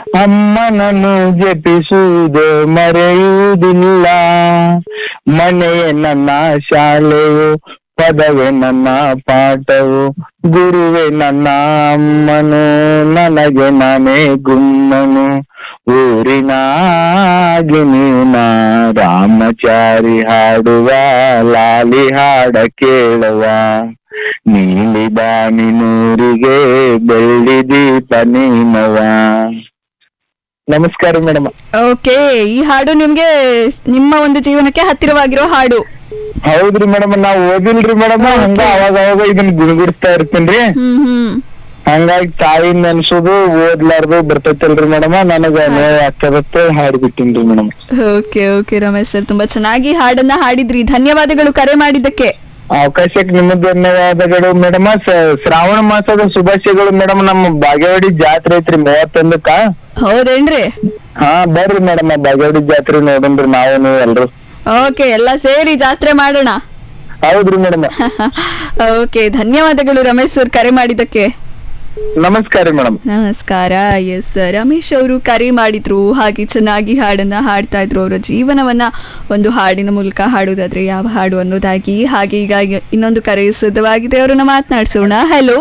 ಅಮ್ಮನನ್ನು ಜಪಿಸುವುದು ಮರೆಯುವುದಿಲ್ಲ ಮನೆಯೇ ನನ್ನ ಶಾಲೆಯು ಪದವೇ ನನ್ನ ಪಾಠವು ಗುರುವೇ ನನ್ನ ಅಮ್ಮನು ನನಗೆ ನಾನೇ ಗುಮ್ಮನು ಊರಿನ ಗಿನಿನ ರಾಮಚಾರಿ ಹಾಡುವ ಲಾಲಿ ಹಾಡ ಕೇಳುವ ನೀಲಿ ಬಾನಿನೂರಿಗೆ ಬೆಳ್ಳಿ ದೀಪ ನೀನವ ನಮಸ್ಕಾರ ಮೇಡಮ್ ಓಕೆ ಈ ಹಾಡು ನಿಮ್ಗೆ ನಿಮ್ಮ ಒಂದು ಜೀವನಕ್ಕೆ ಹತ್ತಿರವಾಗಿರೋ ಹಾಡು ಹೌದ್ರಿ ಮೇಡಮ್ ನಾವ್ ಓದಿಲ್ರಿ ಮೇಡಮ್ ಹಂಗ ಅವಾಗ ಅವಾಗ ಇದನ್ನ ಗುಣಗುಡ್ತಾ ಇರ್ತೀನ್ರಿ ಹ್ಮ್ ಹ್ಮ್ ಹಂಗಾಗಿ ತಾಯಿ ನೆನ್ಸೋದು ಓದ್ಲಾರ್ದು ಬರ್ತೈತಲ್ರಿ ಮೇಡಮ್ ನನಗ ನೋವು ಆಗ್ತದತ್ತ ಹಾಡ್ಬಿಟ್ಟಿನ್ರಿ madam okay okay Ramesh sir ತುಂಬಾ ಚೆನ್ನಾಗಿ ಹಾಡನ್ನ ಹಾಡಿದ್ರಿ ಧನ್ಯವಾದಗಳು ಕರೆ ಮಾಡಿದ್ದಕ್ಕೆ ಅವಕಾಶಕ್ಕೆ ನಿಮ್ಮ ಧನ್ಯವಾದಗಳು ಮೇಡಮ್ ಶ್ರಾವಣ ಮಾಸದ ಶುಭಾಶಯಗಳು ಮೇಡಮ್ ನಮ್ಮ ಬಾಗೇವಾಡಿ ಜಾತ್ರೆ ಐತ್ರಿ ಮೂವತ್ತೊಂದಕ್ಕ ಹೌದೇನ್ರಿ ಹಾ ಬರ್ರಿ ಮೇಡಮ್ ಬಾಗೇವಾಡಿ ಜಾತ್ರೆ ನೋಡನ್ರಿ ನಾವು ನೀವು ಎಲ್ರು ಓಕೆ ಎಲ್ಲ ಸೇರಿ ಜಾತ್ರೆ ಮಾಡೋಣ ಹೌದ್ರಿ ಮೇಡಮ್ ಓಕೆ ಧನ್ಯವಾದಗಳು ರಮೇಶ್ ಸರ್ ಕರೆ ಮಾಡಿದ್ದಕ್ಕೆ ನಮಸ್ಕಾರ ಮೇಡಮ್ ನಮಸ್ಕಾರ ಎಸ್ ರಮೇಶ್ ಅವರು ಕರೆ ಮಾಡಿದ್ರು ಹಾಗೆ ಚೆನ್ನಾಗಿ ಹಾಡನ್ನ ಹಾಡ್ತಾ ಇದ್ರು ಅವರ ಜೀವನವನ್ನ ಒಂದು ಹಾಡಿನ ಮೂಲಕ ಹಾಡುವುದಾದ್ರೆ ಯಾವ ಹಾಡು ಅನ್ನೋದಾಗಿ ಹಾಗೆ ಈಗ ಇನ್ನೊಂದು ಕರೆ ಸಿದ್ಧವಾಗಿದೆ ಅವರನ್ನ ಮಾತನಾಡಿಸೋಣ ಹಲೋ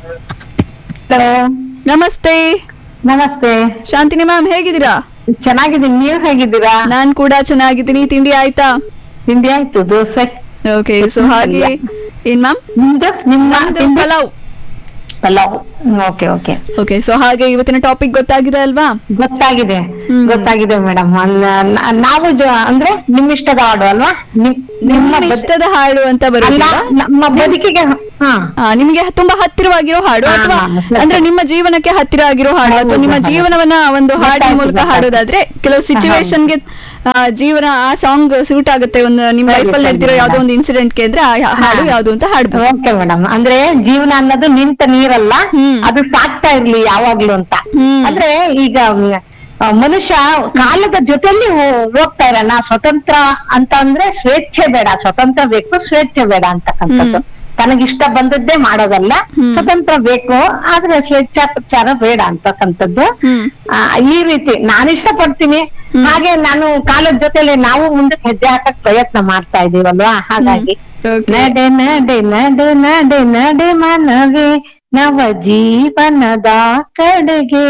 ಹಲೋ ನಮಸ್ತೆ ನಮಸ್ತೆ ಶಾಂತಿನಿ ಮ್ಯಾಮ್ ಹೇಗಿದ್ದೀರಾ ಚೆನ್ನಾಗಿದ್ದೀನಿ ನೀವು ಹೇಗಿದ್ದೀರಾ ನಾನ್ ಕೂಡ ಚೆನ್ನಾಗಿದ್ದೀನಿ ತಿಂಡಿ ಆಯ್ತಾ ತಿಂಡಿ ಆಯ್ತು ದೋಸೆ ಓಕೆ ಸೊ ಹಾಗೆ ಏನ್ ಮ್ಯಾಮ್ ನಿಮ್ದು ನಿಮ್ಮ ತಿಂಡಿ pulao pulao okay okay okay so ಹಾಗೆ ಇವತ್ತಿನ ಟಾಪಿಕ್ ಗೊತ್ತಾಗಿದೆ ಅಲ್ವಾ ಗೊತ್ತಾಗಿದೆ ಹ್ಮ್. ಗೊತ್ತಾಗಿದೆ ಮೇಡಮ್ ನಾವು ಜ- ಅಂದ್ರೆ ನಿಮ್ ಇಷ್ಟದ ಹಾಡು ಅಲ್ವಾ ನಿಮ್- ನಿಮ್ಮ ಬದ್- ಇಷ್ಟದ ಹಾಡು ಅಂತ ಅಲ್ಲ ಬರುತ್ತಿಲ್ಲ ನಮ್ಮ ಬದುಕಿಗೆ ಹಾ ಆ, ನಿಮ್ಗೆ ತುಂಬಾ ಹತ್ತಿರವಾಗಿರೋ ಹಾಡು ಹಾ, ಅಥವಾ ಹಾ, ಸರಿ. ಅಂದ್ರೆ ನಿಮ್ಮ ಜೀವನಕ್ಕೆ ಹತ್ತಿರ ಆಗಿರೋ ಹಾಡು ಅಥವಾ ನಿಮ್ಮ ಹೌದು, ಹೌದು. ಜೀವನವನ್ನ ಒಂದು ಹಾಡಿನ ಗೊತ್ತಾಯ್ತು, ಮೂಲಕ ಗೊತ್ತಾಯ್ತು. ಹಾಡೋದಾದ್ರೆ ಕೆಲವು ಸಿಚುವೇಶನ್ಗೆ ಜೀವನ ಆ ಸಾಂಗ್ ಸೂಟ್ ಆಗುತ್ತೆ ಒಂದು ನಿಮ್ ಸರಿ, ಲೈಫ್ ಅಲ್ಲಿ ಸರಿ, ನಡೆದಿರೋ ಯಾವ್ದೋ madam. ಒಂದು ಇನ್ಸಿಡೆಂಟ್ ಗೆ ಅಂದ್ರೆ ಆ ಹಾಡು ಯಾವ್ದು ಅಂತ ಹಾಡ್ಬೋದು ಓಕೆ ಮೇಡಮ್ ಅಂದ್ರೆ ಜೀವನ ಅನ್ನೋದು ನಿಂತ ನೀರಲ್ಲ ಹ್ಮ್. ಅದು ಸಾಕ್ತಾ ಇರ್ಲಿ ಯಾವಾಗ್ಲೂ ಅಂತ ಹ್ಮ್. ಅಂದ್ರೆ ಈಗ ಮ್, ಆ, ಮನುಷ್ಯ ಕಾಲದ ಜೊತೆಲಿ ಹೋ- ಹೋಗ್ತಾ ಇರೋಣ ಸ್ವತಂತ್ರ ಅಂತ ಅಂದ್ರೆ ಸ್ವೇಚ್ಛೆ ಬೇಡ ಸ್ವತಂತ್ರ ಬೇಕು ಸ್ವೇಚ್ಛೆ ಬೇಡ ಅಂತಕ್ಕಂಥದ್ದು ತನಗಿಷ್ಟ ಬಂದದ್ದೇ ಮಾಡೋದಲ್ಲ ಹ್ಮ್. ಸ್ವತಂತ್ರ ಬೇಕು ಆದ್ರೆ ಸ್ವೇಚ್ಛಾಚಾರ ಬೇಡ ಅಂತಕ್ಕಂಥದ್ದು ಹ್ಮ್ ಆ, ಈ ರೀತಿ ನಾನು ಇಷ್ಟಪಡ್ತೀನಿ ಹಾಗೆ ನಾನು ಕಾಲದ ಜೊತೆಲಿ ನಾವು ಮುಂದಕ್ಕೆ ಹೆಜ್ಜೆ ಹಾಕಕ್ ಪ್ರಯತ್ನ ಮಾಡ್ತಾ ಇದೀವಲ್ವಾ ಹಾಗಾಗಿ Okay. ನಡೆ ನಡೆ ನಡೆ ನಡೆ ನಡೆ ಮನವೇ ನವ ಜೀವನದ ಕಡೆಗೆ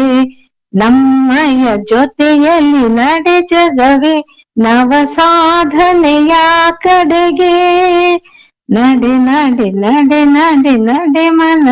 ನಮ್ಮಯ ಜೊತೆಯಲ್ಲಿ ನಡೆ ಜಗವೇ ನವ ಸಾಧನೆಯ ಕಡೆಗೆ ನಡೆ ನಡೆ ನಡೆ ನಡೆ ನಡೆ ಮನ